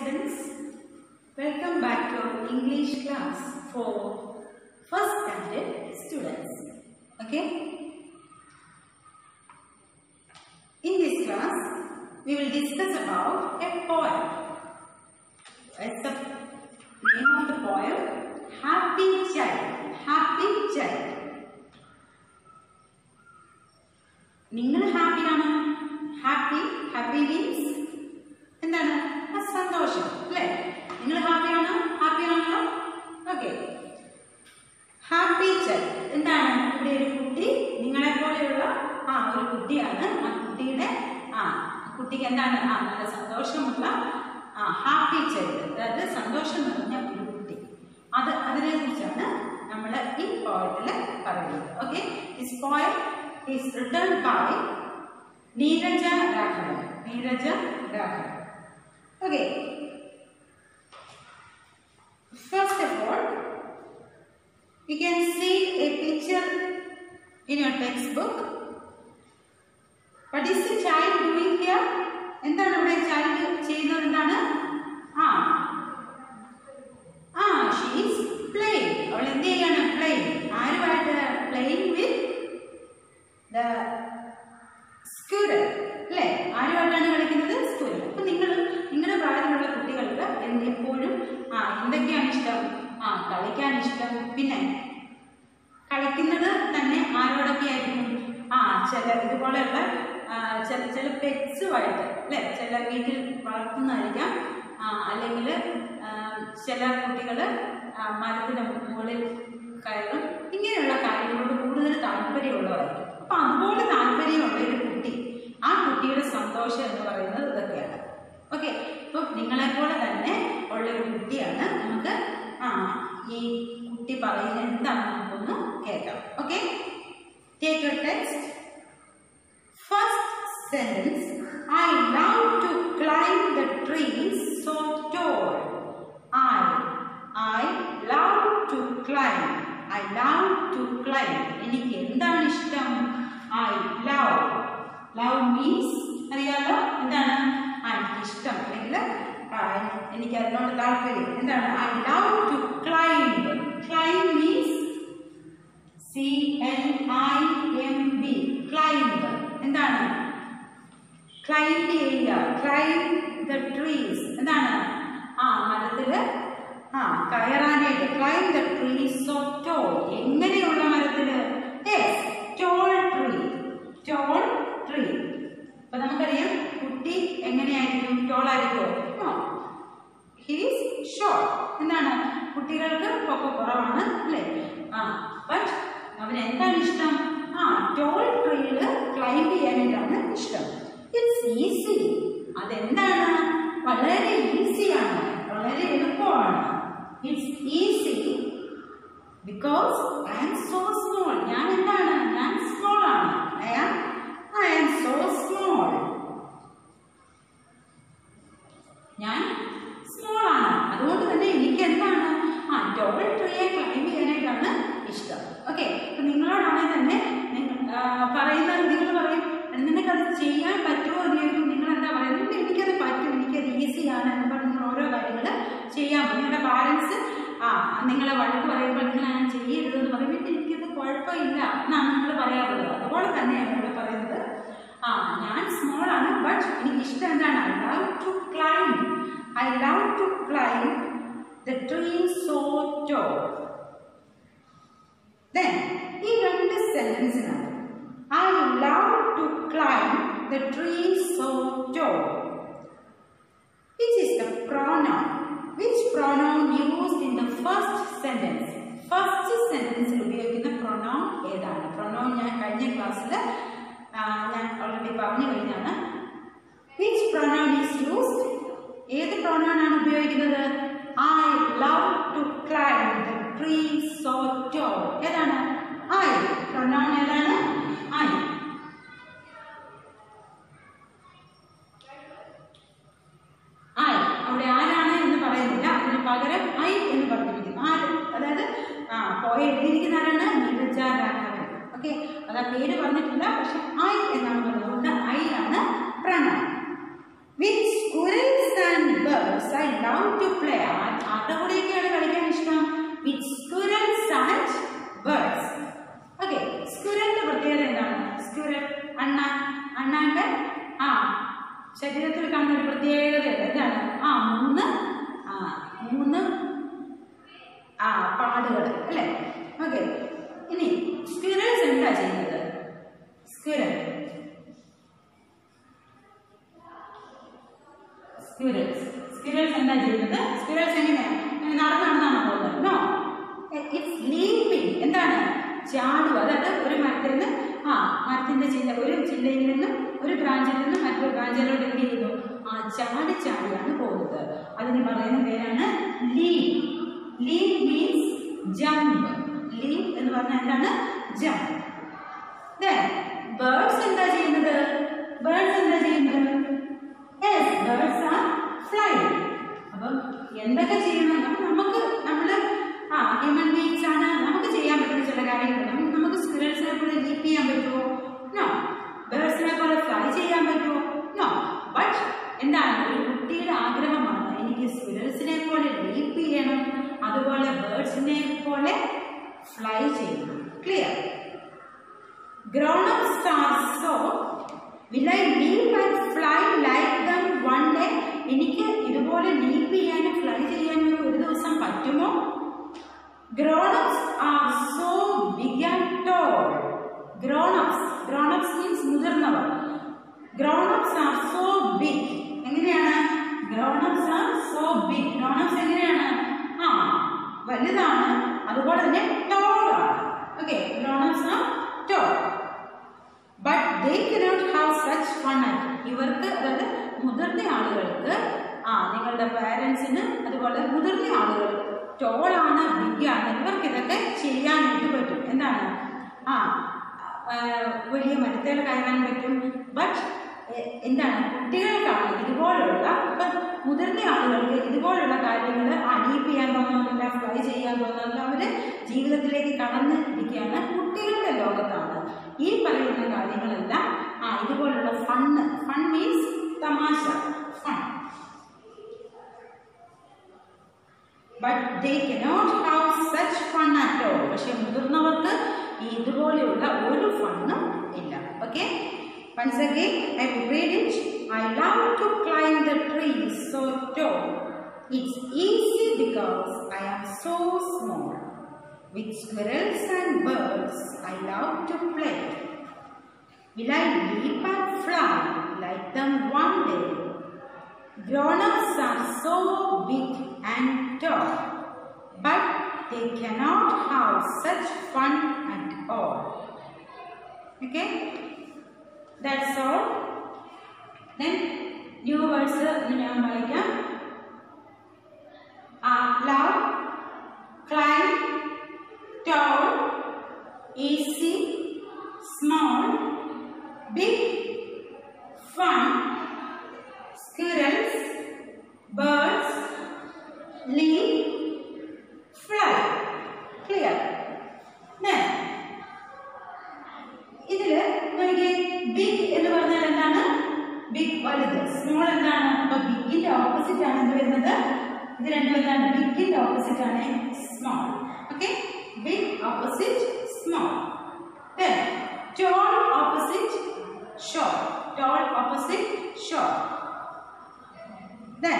students. Welcome back to our English class for first standard students. Okay? In this class, we will discuss about a poem. It's the name of the poem Happy Child. Happy Child. നിങ്ങൾ ഹാപ്പിയാണോ happy happy means എന്താണ് ആ സന്തോഷം അല്ലേ നിങ്ങൾ ഹാപ്പിയാണോ ഹാപ്പിയാണോ okay happy child എന്താണ് ഇവിടെ ഒരു കുട്ടി നിങ്ങളെ പോലെയുള്ള ആ ഒരു കുട്ടിയാണ് ആ കുട്ടിയുടെ ആ കുട്ടിക്ക് എന്താണ് ആ നല്ല സന്തോഷമുള്ള ആ ഹാപ്പി ചൈൽഡ് അതായത് സന്തോഷം നിറഞ്ഞ ഒരു കുട്ടി അത് അതിനെ കുറിച്ചാണ് നമ്മൾ ഈ പോയത്തിൽ പറയുന്നത് okay this poem is written by Neeraja Raghavan Neeraja Raghavan okay First of all, you can see a picture in your textbook. What is the child doing here? എന്താണ് ഇവിടെ ചൈൽഡ് ചെയ്യുന്നത് എന്താണ് ആ ആ ഷീസ് പ്ലേയിങ് അവൾ എന്ത് ചെയ്യാണ് പ്ലേയിങ് ആരുമായിട്ട് പ്ലേയിങ് വിത്ത് ദ സ്കൂരൽ അല്ലേ ആരുമായിട്ടാണ് കളിക്കുന്നത് സ്കൂരൽ അപ്പൊ നിങ്ങൾ നിങ്ങളുടെ പ്രായത്തിലുള്ള കുട്ടികൾക്ക് എന്ത് എപ്പോഴും ആ എന്തൊക്കെയാണ് ഇഷ്ടം ആ കളിക്കാൻ ഇഷ്ടം പിന്നെ കളിക്കുന്നത് തന്നെ ആരോടൊക്കെ ആയിരിക്കും ആ ചില ഇതുപോലെയുള്ള ആ, ചില ചില പെറ്റ്സുമായിട്ട് അല്ലെ ചില വീട്ടിൽ വളർത്തുന്നതായിരിക്കാം അല്ലെങ്കിൽ ചില കുട്ടികൾ മരത്തിന് മുകളിൽ കയറും ഇങ്ങനെയുള്ള കാര്യങ്ങളോട് കൂടുതൽ താല്പര്യമുള്ളതായിരിക്കും അപ്പൊ അതുപോലെ താല്പര്യമുള്ള ഒരു കുട്ടി ആ കുട്ടിയുടെ സന്തോഷം എന്ന് പറയുന്നത് ഇതൊക്കെയാണ് ഓക്കെ അപ്പൊ നിങ്ങളെ പോലെ തന്നെ ഉള്ള ഒരു കുട്ടിയാണ് നമുക്ക് ആ ഈ കുട്ടി പറയുന്നത് എന്താണെന്ന് നമുക്കൊന്ന് കേൾക്കാം okay take your text first sentence I love to climb the trees so tall I I love to climb I love to climb എനിക്ക് എന്താണ് ഇഷ്ടം ഐ ലവ് ലവ് മീൻസ് അറിയാലോ എന്താണ് ആ എനിക്ക് ഇഷ്ടം അല്ലെങ്കിൽ ആ, എനിക്ക് അതിനോട് താല്പര്യം എന്താണ് I love to climb climb means C L I M B climb എന്താണ് ക്ലൈംബ് ചെയ്യുക ക്ലൈംബ് ദ ട്രീസ് എന്താണ് ആ മരത്തില് ആ കയറാനായിട്ട് climb the trees so tall എങ്ങനെയുള്ള മരത്തില് ടോൾ ട്രീ ടോൾ ട്രീ അപ്പൊ നമുക്കറിയാം കുട്ടി എങ്ങനെയായിരിക്കും ടോൾ ആയിരിക്കുമോ ഹീസ് ഷോർട്ട് എന്താണ് കുട്ടികൾക്ക് പൊക്ക കുറവാണ് അല്ലേ ആ ബട്ട് അവന് എന്താണ് ഇഷ്ടം ആ ടോൾ ട്രീയില് ക്ലൈംബ് ചെയ്യാനായിട്ടാണ് ഇഷ്ടം ഇറ്റ്സ് ഈസി അതെന്താണ് വളരെ ഈസിയാണ് വളരെ എളുപ്പമാണ് it's easy because I am so small ഞാൻ എന്താണ് ഞാൻ സ്മോൾ ആണ് I am I am so small ഞാൻ സ്മോൾ ആണ് അതുകൊണ്ട് തന്നെ എനിക്ക് എന്താണ് ആ ടോൾ ട്രീയെ ക്ലൈംബ് ചെയ്യാനായിട്ടാണ് ഇഷ്ടം ഓക്കെ അപ്പൊ നിങ്ങളോടാണെങ്കിൽ തന്നെ നിങ്ങൾ ആ, പറയുന്നത് നിങ്ങൾ പറയും നിനക്ക് അത് ചെയ്യാൻ പറ്റുമോ എന്ന് ചോദിക്കും നിങ്ങൾ എന്താ പറയുന്നത് എനിക്കത് പറ്റും എനിക്കത് ഈസിയാണ് എന്ന് പറഞ്ഞ് നിങ്ങൾ ഓരോ കാര്യങ്ങൾ ചെയ്യാൻ പോകും നിങ്ങളുടെ പാരൻസ് ആ നിങ്ങളെ വഴക്ക് പറയുമ്പോൾ നിങ്ങൾ അങ്ങനെ ചെയ്യരുതെന്ന് പറയുമ്പോൾ എനിക്കത് കുഴപ്പമില്ല എന്നാണ് നിങ്ങൾ പറയാറുള്ളത് അതുപോലെ തന്നെയാണ് ഇവിടെ പറയുന്നത് ആ ഞാൻ സ്മോൾ ആണ് ബട്ട് എനിക്ക് ഇഷ്ടം എന്താണ് I love to climb I love to climb the tree so tall then ഈ രണ്ട് സെന്റൻസിനാണ് I love to climb the tree so tall which is the pronoun which pronoun used in the first sentence first sentence ഉപയോഗിക്കുന്ന pronoun ഏതാണ് pronoun ഞാൻ കഴിഞ്ഞ ക്ലാസ്സിൽ ഞാൻ already പറഞ്ഞു കഴിഞ്ഞാണ് which pronoun is used ഏത് pronoun ആണ് ഉപയോഗിക്കുന്നത് I love to climb the tree so tall ഏതാണ് I pronoun ഏതാണ് I ഐ അവിടെ ആരാണ് എന്ന് പറയുന്നില്ല അതിന് പകരം ഐ എന്ന് പറഞ്ഞിരിക്കുന്നു ആര് അതായത് ആ പോയ എഴുതിയിരിക്കുന്ന ആരാണ് നീരജ രാഘവൻ ഓക്കെ അത് ആ പേര് പറഞ്ഞിട്ടില്ല പക്ഷെ ഐ എന്നാണ് പറഞ്ഞത് അതുകൊണ്ട് ഐ ആണ് pronoun with squirrels and birds birds I love to play ആരുടെ കൂടെയൊക്കെയാണ് കളിക്കാൻ ഇഷ്ടം with squirrels and birds okay സ്കുരലിന്റെ പ്രത്യേകത എന്താണ് സ്കുരൽ അണ്ണാൻ അണ്ണാന്റെ ആ ശരീരത്തിൽ കാണുന്ന ഒരു പ്രത്യേകത എന്താണ് ആ മൂന്ന് ആ മൂന്ന് ആ പാടുകൾ അല്ലേ ഓക്കെ ഇനി സ്ക്വിറൽസ് എന്താ ചെയ്യുന്നത് സ്ക്വിറൽ സ്ക്വിറൽസ് സ്ക്വിറൽസ് എന്താ ചെയ്യുന്നത് സ്ക്വിറൽസ് എങ്ങനെയാണ് ഇങ്ങനെ നടന്ന് നടന്നാണോ പോകുന്നത് നോ ഇറ്റ്സ് ലീപ്പിംഗ് എന്താണ് ചാടുക അതായത് ഒരു മരത്തിൽ നിന്ന് ആ മരത്തിന്റെ ചില്ല ഒരു ചില്ലയിൽ നിന്നും ഒരു ബ്രാഞ്ചിൽ നിന്നും മറ്റൊരു ബ്രാഞ്ചിലോട്ട് എന്ത് ചെയ്യുന്നു ആ ചാടി ചാടിയാണ് പോകുന്നത് അതിന് പറയുന്ന പേരാണ് leap leap means jump leap എന്ന് പറഞ്ഞാൽ എന്താണ് ജമ്പ് ബേർഡ്സ് എന്താ ചെയ്യുന്നത് ബേർഡ്സ് എന്താ ചെയ്യുന്നത് യെസ് ബേർഡ്സ് ആർ ഫ്ലൈ അപ്പം എന്തൊക്കെ ചെയ്യണം അപ്പം നമുക്ക് നമ്മൾ ആ ഹ്യൂമൻ ബീങ്സ് ആണ് നമുക്ക് ചെയ്യാൻ പറ്റുന്ന ചില കാര്യങ്ങളുണ്ട് നമുക്ക് നമുക്ക് സ്പിരിറ്റ്സിനെ പോലെ ലീപ്പ് ചെയ്യാൻ പറ്റുമോ നോ ബേർഡ്സിനെ പോലെ ഫ്ലൈ ചെയ്യാൻ പറ്റുമോ നോ ബട്ട് എന്താണ് ഒരു കുട്ടിയുടെ ആഗ്രഹമാണ് എനിക്ക് സ്പിരിറ്റ്സിനെ പോലെ ലീപ്പ് ചെയ്യണം അതുപോലെ ബേർഡ്സിനെ പോലെ ഫ്ലൈ ചെയ്യണം clear Grown-ups are so will I leap and fly like them one day? എനിക്ക് ഇതുപോലെ ലീപ്പ് ചെയ്യാനും ഫ്ലൈ ചെയ്യാനും ഒരു ദിവസം പറ്റുമോ grown-ups are so big and tall grown-ups grown-ups means മുതിർന്നവർ ഗ്രോണപ്സ് ആർ സോ ബിഗ് എങ്ങനെയാണ് grown-ups are so big grown-ups എങ്ങനെയാണ് ആ വലുതാണ് അതുപോലെ തന്നെ ടോൾ ആണ് okay grown-ups are tall but they cannot have such fun ഇവർക്ക് അതായത് മുതിർന്ന ആളുകൾക്ക് ആ നിങ്ങളുടെ പാരൻസിന് അതുപോലെ മുതിർന്ന ആളുകൾ ടോളാണ് ബിഗാണ് ഇവർക്ക് ഇതൊക്കെ ചെയ്യാനായിട്ട് പറ്റും എന്താണ് ആ ആ, വലിയ മരത്തേൽ കയറാൻ പറ്റും ബട്ട് എന്താണ് കുട്ടികൾക്കാണ് ഇതുപോലുള്ള ഇപ്പം മുതിർന്ന ആളുകൾക്ക് ഇതുപോലുള്ള കാര്യങ്ങൾ അനീപ്പ് ചെയ്യാൻ തോന്നുന്നില്ല ഫ്ലൈ ചെയ്യാൻ തോന്നുന്നില്ല അവർ ജീവിതത്തിലേക്ക് കടന്ന് ഇരിക്കുകയാണ് കുട്ടികളുടെ ലോകത്താണ് ഈ പറയുന്ന കാര്യങ്ങളെല്ലാം ആ ഇതുപോലുള്ള ഫണ്ണ് ഫൺ മീൻസ് തമാശ fun but they cannot have such fun at all പക്ഷെ മുതിർന്നവർക്ക് ഈ ഇതുപോലെയുള്ള ഒരു ഫണ്ണും ഇല്ല okay Once again, I will read it. I love to climb the trees so tall. It's easy because I am so small. With squirrels and birds, I love to play. Will I leap and fly like them one day? Grown-ups are so big and tall, but they cannot have such fun at all. Okay? That's all. Then new words ഞാൻ വായിക്കാം love, climb, tall, easy, small, big, fun, squirrels, birds, leaf, fly. Clear? Then, ഇതില് നോക്കിയേ big എന്ന് പറഞ്ഞാൽ എന്താണ് big വലുത് small എന്താണ് അപ്പൊ ബിഗിന്റെ ഓപ്പോസിറ്റ് ആണ് എന്ത് വരുന്നത് ഇത് രണ്ടും എന്താണ് ബിഗിന്റെ ഓപ്പോസിറ്റ് ആണ് small okay big opposite small then tall opposite short tall opposite short then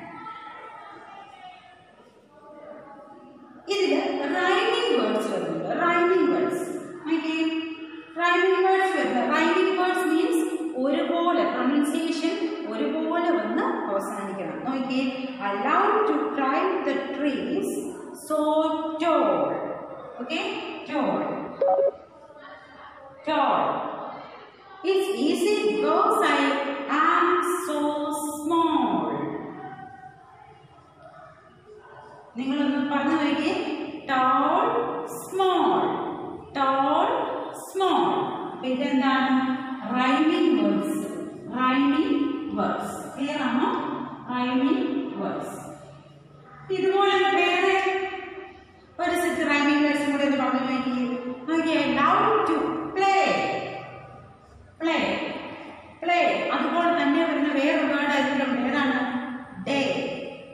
ഇതില് റൈമിംഗ് വേർഡ്സ് വരുന്നുണ്ട് റൈമിംഗ് വേർഡ്സ് നോക്കിയേ റൈമിംഗ് വേർഡ്സ് വരുന്നത് റൈമിംഗ് വേർഡ്സ് മീൻസ് ഒരുപോലെ പ്രൊനൗൺസിയേഷൻ ഒരുപോലെ വന്ന് അവസാനിക്കണം നോക്കിയേ I love to climb the trees so tall okay tall tall. It's easy because I am so small. നിങ്ങളൊന്ന് പറഞ്ഞു നോക്കിയേ ടോൾ സ്മോൾ ടോൾ സ്മോൾ അപ്പൊ ഇതെന്താണ് rhyming words rhyming words clear ആണോ റൈമിംഗ് വേർഡ്സ് ഇതുപോലെ വേറെ ഒരു സെറ്റ് റൈമിംഗ് വേർഡ്സും കൂടെ ഒന്ന് പറഞ്ഞു നോക്കിയേ നോക്കിയേ love to play play play അതുപോലെ തന്നെ വരുന്ന വേറെ വേർഡ് അതിലുണ്ട് ഏതാണ് ഡേ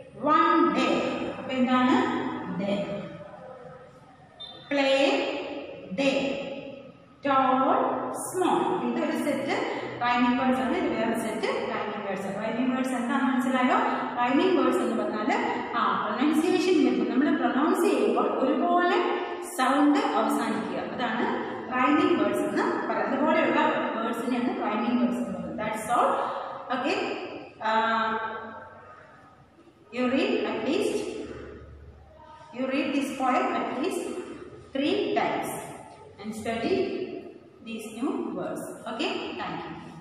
ഡേ ടോൾ സ്മോൾ ഇതൊരു സെറ്റ് റൈമിംഗ് വേർഡ്സ് ആണ് ഇത് വേറെ set rhyming words rhyming words എന്താണെന്ന് മനസ്സിലായോ റൈമിംഗ് വേർഡ്സ് എന്ന് പറഞ്ഞാൽ ആ പ്രൊനൗൺസിയേഷൻ വരുമ്പോൾ നമ്മൾ പ്രൊനൗൺസ് ചെയ്യുമ്പോൾ ഒരുപോലെ സൗണ്ട് അവസാനിക്കുക അതാണ് റൈമിംഗ് വേർഡ്സ് എന്ന് പറയുന്നത് അതുപോലെയുള്ള വേർഡ്സിനെയാണ് റൈമിംഗ് വേർഡ്സ് എന്ന് പറയുന്നത് that's all okay you read at least you read this poem at least three times and study these new words. Okay, thank you.